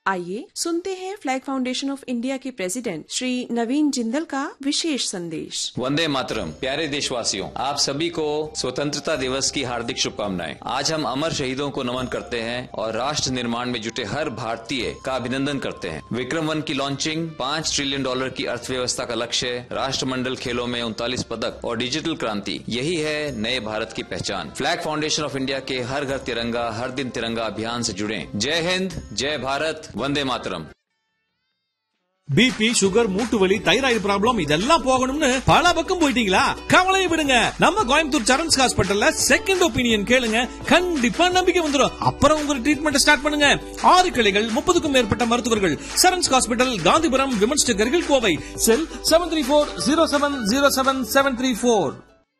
आइए सुनते हैं फ्लैग फाउंडेशन ऑफ इंडिया के प्रेसिडेंट श्री नवीन जिंदल का विशेष संदेश वंदे मातरम प्यारे देशवासियों आप सभी को स्वतंत्रता दिवस की हार्दिक शुभकामनाएं आज हम अमर शहीदों को नमन करते हैं और राष्ट्र निर्माण में जुटे हर भारतीय का अभिनंदन करते हैं विक्रम वन की लॉन्चिंग पाँच ट्रिलियन डॉलर की अर्थव्यवस्था का लक्ष्य राष्ट्रमंडल खेलों में उनतालीस पदक और डिजिटल क्रांति यही है नए भारत की पहचान फ्लैग फाउंडेशन ऑफ इंडिया के हर घर तिरंगा हर दिन तिरंगा अभियान से जुड़े जय हिंद जय भारत वंदे मातरम பிபி சுகர் மூட்டு வலி தைராய்டு ப்ராப்ளம் இதெல்லாம் போகணும்னு பல பக்கம் போயிட்டீங்களா கவலையை விடுங்க நம்ம கோயம்புத்தூர் சரண்ஸ் ஹாஸ்பிட்டல்ல செகண்ட் ஒப்பீனியன் கேளுங்க கண்டிப்பா நம்பிக்கை வந்துடும் அப்புறம் உங்க ட்ரீட்மெண்ட் ஸ்டார்ட் பண்ணுங்க ஆறு கிளைகள் முப்பதுக்கும் மேற்பட்ட மருத்துவர்கள் சரண்ஸ் ஹாஸ்பிட்டல் காந்திபுரம் விமன்ஸ் நகர்கள் Kovai cell seven three four zero seven zero seven seven three four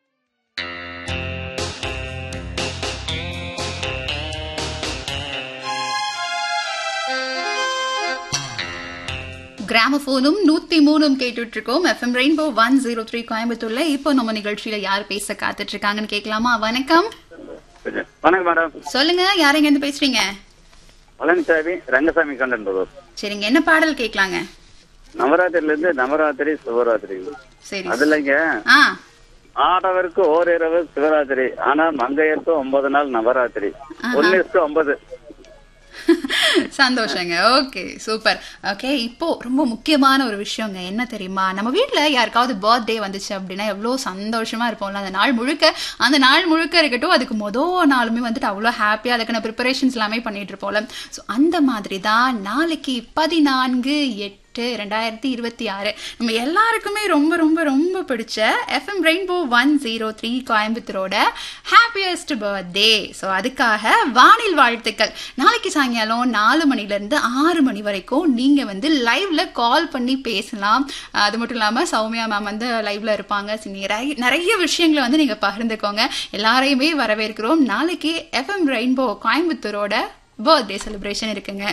கிராமபோனும் நூத்தி மூணும் கேட்டுட்டு இருக்கோம் FM rainbow one zero three கோயம்புத்தூர்ல இப்போ நம்ம நிகழ்ச்சியில யார் பேச காத்துட்டு இருக்காங்கன்னு கேட்கலாமா வணக்கம் வணக்கம் மேடம் சொல்லுங்க யாரெங்க இருந்து பேசுறீங்க பழனிசாமி ரங்கசாமி கண்டன் சரிங்க என்ன பாடல் கேட்கலாங்க நவராத்திரில இருந்து நவராத்திரி சிவராத்திரி சரி அதுலங்க ஆ ஆடவருக்கு ஓரிரவு சிவராத்திரி ஆனா மங்கையருக்கு ஒன்பது நாள் நவராத்திரி ஒன்னு ஒன்பது சந்தோஷங்க ஓகே சூப்பர் ஓகே இப்போ ரொம்ப முக்கியமான ஒரு விஷயங்க என்ன தெரியுமா நம்ம வீட்ல யாருக்காவது பர்த்டே வந்துச்சு அப்படின்னா எவ்வளோ சந்தோஷமா இருப்போம்ல அந்த நாள் முழுக்க அந்த நாள் முழுக்க இருக்கட்டும் அதுக்கு மொதல் நாளுமே வந்துட்டு அவ்வளோ ஹாப்பியாக அதுக்கான ப்ரிப்பரேஷன்ஸ் எல்லாமே பண்ணிட்டு இருப்போம்ல ஸோ அந்த மாதிரி தான் நாளைக்கு பதினான்கு எட்டு எட்டு ரெண்டாயிரத்தி இருபத்தி ஆறு நம்ம எல்லாருக்குமே ரொம்ப ரொம்ப ரொம்ப பிடிச்ச FM rainbow one zero three கோயம்புத்தூரோட ஹாப்பியஸ்ட் பர்த்டே ஸோ அதுக்காக வானில் வாழ்த்துக்கள் நாளைக்கு சாயங்காலம் நாலு மணிலேருந்து ஆறு மணி வரைக்கும் நீங்கள் வந்து லைவ்ல கால் பண்ணி பேசலாம் அது மட்டும் இல்லாமல் சௌமியா மேம் வந்து லைவ்ல இருப்பாங்க நிறைய நிறைய விஷயங்களை வந்து நீங்கள் பகிர்ந்துக்கோங்க எல்லாரையுமே வரவேற்கிறோம் நாளைக்கு எஃப்எம் ரெயின்போ கோயம்புத்தூரோட பர்த்டே செலிப்ரேஷன் இருக்குங்க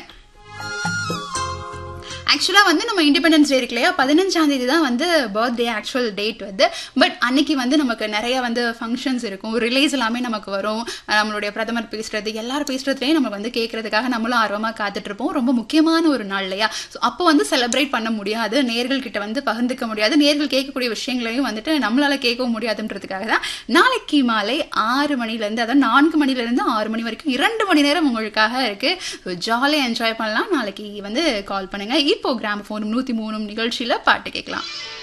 ஆக்சுவலாக வந்து நம்ம இண்டிபெண்டன்ஸ் டே இருக்கு இல்லையா பதினஞ்சாம் தேதி தான் வந்து பர்த்டே ஆக்சுவல் டேட் வந்து பட் அன்னைக்கு வந்து நமக்கு நிறைய வந்து ஃபங்க்ஷன்ஸ் இருக்கும் ரிலேஸ் எல்லாமே நமக்கு வரும் நம்மளுடைய பிரதமர் பேசுறது எல்லாரும் பேசுறதுலேயும் நம்ம வந்து கேட்கறதுக்காக நம்மளும் ஆர்வமாக காத்துட்டு இருப்போம் ரொம்ப முக்கியமான ஒரு நாள் இல்லையா ஸோ அப்போ வந்து செலிப்ரேட் பண்ண முடியாது நேர்கள் கிட்ட வந்து பகிர்ந்துக்க முடியாது நேர்கள் கேட்கக்கூடிய விஷயங்களையும் வந்துட்டு நம்மளால கேட்கவும் முடியாதுன்றதுக்காக தான் நாளைக்கு மாலை ஆறு மணிலேருந்து அதாவது நான்கு மணிலேருந்து ஆறு மணி வரைக்கும் இரண்டு மணி நேரம் உங்களுக்காக இருக்கு ஜாலியாக என்ஜாய் பண்ணலாம் நாளைக்கு வந்து கால் பண்ணுங்க இப்போ கிராம ஃபோனும் நூத்தி மூணும் நிகழ்ச்சியில பாட்டு கேட்கலாம்